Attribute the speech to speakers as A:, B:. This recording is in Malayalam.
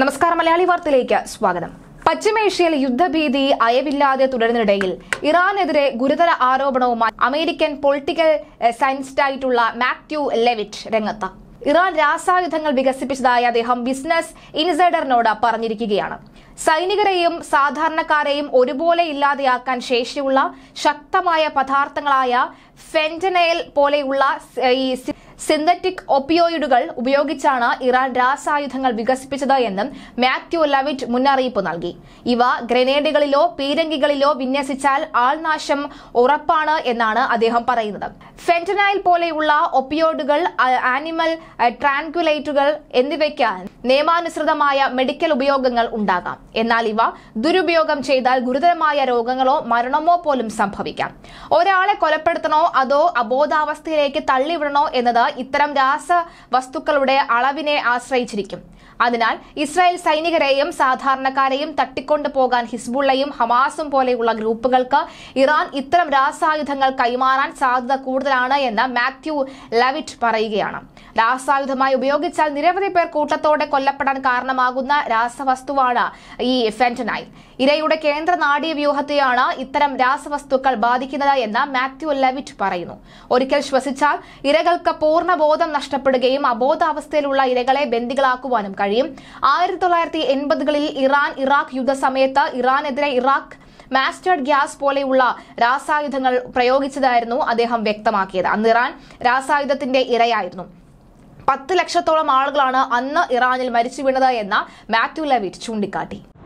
A: നമസ്കാരം മലയാളി വാർത്തയിലേക്ക് സ്വാഗതം പശ്ചിമേഷ്യയിൽ യുദ്ധഭീതി അയവില്ലാതെ തുടരുന്നിടയിൽ ഇറാനെതിരെ ഗുരുതര ആരോപണവുമായി അമേരിക്കൻ പൊളിറ്റിക്കൽ എഹ്, സയന്റിസ്റ്റായിട്ടുള്ള മാത്യു ലെവിറ്റ് രംഗത്ത് ഇറാൻ രാസായുധങ്ങൾ വികസിപ്പിച്ചതായി അദ്ദേഹം ബിസിനസ് ഇൻസൈഡറിനോട് പറഞ്ഞിരിക്കുകയാണ് സൈനികരെയും സാധാരണക്കാരെയും ഒരുപോലെ ഇല്ലാതെയാക്കാൻ ശേഷിയുള്ള ശക്തമായ പദാർത്ഥങ്ങളായ ഫെന്റനൈൽ പോലെയുള്ള സ്- ഈ സി- സിന്തറ്റിക് ഒപ്പിയോയിഡുകൾ ഉപയോഗിച്ചാണ് ഇറാൻ രാസായുധങ്ങൾ വികസിപ്പിച്ചത് എന്നും മാത്യു ലവിറ്റ് മുന്നറിയിപ്പ് നൽകി ഇവ ഗ്രനേഡുകളിലോ പീരങ്കികളിലോ വിന്യസിച്ചാൽ ആൾനാശം ഉറപ്പാണ് എന്നാണ് അദ്ദേഹം പറയുന്നത് ഫെന്റനൈൽ പോലെയുള്ള ഒപ്പിയോയിഡുകൾ ആ- ആനിമൽ ആ, ട്രാൻക്യുലേറ്റുകൾ എന്നിവയ്ക്ക് നിയമാനുസൃതമായ മെഡിക്കൽ ഉപയോഗങ്ങൾ ഉണ്ടാകാം എന്നാൽ ഇവ ദുരുപയോഗം ചെയ്താൽ ഗുരുതരമായ രോഗങ്ങളോ മരണമോ പോലും സംഭവിക്കാം ഒരാളെ കൊലപ്പെടുത്തണോ അതോ അബോധാവസ്ഥയിലേക്ക് തള്ളിവിടണോ എന്നത് ഇത്തരം രാസവസ്തുക്കളുടെ അളവിനെ ആശ്രയിച്ചിരിക്കും അതിനാൽ ഇസ്രായേൽ സൈനികരെയും സാധാരണക്കാരെയും തട്ടിക്കൊണ്ടു പോകാൻ ഹിസ്ബുള്ളയും ഹമാസും പോലെയുള്ള ഗ്രൂപ്പുകൾക്ക് ഇറാൻ ഇത്തരം രാസായുധങ്ങൾ കൈമാറാൻ സാധ്യത കൂടുതലാണ് എന്ന് മാത്യു ലവിറ്റ് പറയുകയാണ് രാസായുധമായി ഉപയോഗിച്ചാൽ നിരവധി പേർ കൂട്ടത്തോടെ കൊല്ലപ്പെടാൻ കാരണമാകുന്ന രാസവസ്തുവാണ് ഈ ഫെന്റനൈൽ ഇരയുടെ കേന്ദ്ര നാഡീവ്യൂഹത്തെയാണ് ഇത്തരം രാസവസ്തുക്കൾ ബാധിക്കുന്നത് എന്ന് മാത്യു ലെവിറ്റ് പറയുന്നു ഒരിക്കൽ ശ്വസിച്ചാൽ ഇരകൾക്ക് പൂർണ്ണ ബോധം നഷ്ടപ്പെടുകയും അബോധാവസ്ഥയിലുള്ള ഇരകളെ ബന്ദികളാക്കുവാനും കഴിയും ആയിരത്തി തൊള്ളായിരത്തി എൺപതുകളിൽ ഇറാൻ ഇറാഖ് യുദ്ധസമയത്ത് ഇറാനെതിരെ ഇറാഖ് മാസ്റ്റേർഡ് ഗ്യാസ് പോലെയുള്ള രാസായുധങ്ങൾ പ്രയോഗിച്ചതായിരുന്നു അദ്ദേഹം വ്യക്തമാക്കിയത് അന്ന് ഇറാൻ രാസായുധത്തിന്റെ ഇരയായിരുന്നു പത്ത് ലക്ഷത്തോളം ആളുകളാണ് അന്ന് ഇറാനിൽ മരിച്ചു വീണത് എന്ന മാത്യു ലെവിറ്റ് ചൂണ്ടിക്കാട്ടി